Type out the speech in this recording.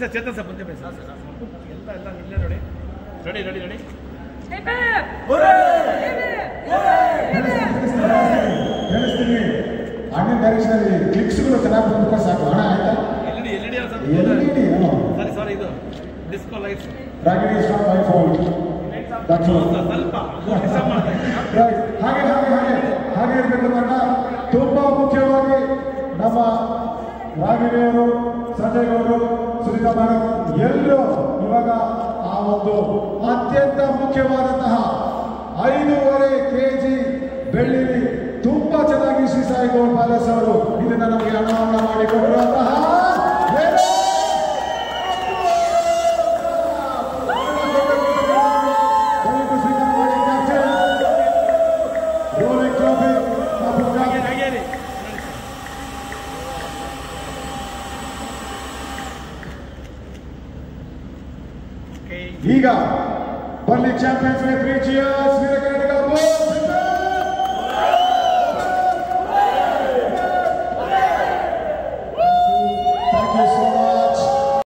Sir Chetan sir ಮುಂದೆ ಬನ್ನಿ sir ಎಲ್ಲ ಎಲ್ಲ ಇಲ್ಲೇ ನೋಡಿ ರೆಡಿ ರೆಡಿ ರೆಡಿ ಹೇಳಿಸ್ತೀನಿ ಅಣ್ಣನ ಡೈರೆಕ್ಷನ್ ಅಲ್ಲಿ ಕ್ಲಿಕ್ಸ್ಗಳು ಚೆನ್ನಾಗಿ ಬಂದ್ರೆ ಸಾಕು ಹಣ ಆಯ್ತಾ L ED L ED sir L ED sorry sorry ಇದು disco lights Ragini stop bye phone ಸ್ವಲ್ಪ ಡಿಸ್ಟರ್ಬ್ ಮಾಡ್ತಾ ಇದ್ದೀರಾ? ಹಾಗೆ ಹಾಗೆ ಹಾಗೆ ಹಾಗೆ ಇರಬೇಕು ಅಣ್ಣ ತುಂಬಾ ಮುಖ್ಯವಾಗಿ ನಮ್ಮ ರಾಗಿಣಿಯವರು ಸಂಜಯ್ ಗೌಡರು ಸುನೀತಾ ಮೇಡಮ್ ಎಲ್ಲರೂ ಇವಾಗ ಆ ಒಂದು ಅತ್ಯಂತ ಮುಖ್ಯವಾದಂತಹ ಐದೂವರೆ ಕೆ ಜಿ ಬೆಳ್ಳಿಲಿ ತುಂಬಾ ಚೆನ್ನಾಗಿ ಶ್ರೀ ಸಾಯಿ ಗೌಡ್ ಪ್ಯಾಲೇಸ್ ಅವರು ಇದನ್ನ ನಮಗೆ ಅನಾವರಣ ಮಾಡಿಕೊಟ್ಟಿರುವಂತಹ ಏನು? ದಯವಿಟ್ಟು ಸ್ವೀಕಾರ ಮಾಡಿ ಕ್ಯಾಪ್ಟನ್ ರೋಲಿಂಗ್ ಟ್ರೋಫಿ ಮತ್ತು ಹಾಗೆ ಹಾಗೆ ಇರಿ. Okay. ಈಗ ಬನ್ನಿ ಚಾಂಪಿಯನ್ಸ್ ತ್ರೀ ಚಿಯರ್ಸ್ ವೀರ ಕರ್ನಾಟಕ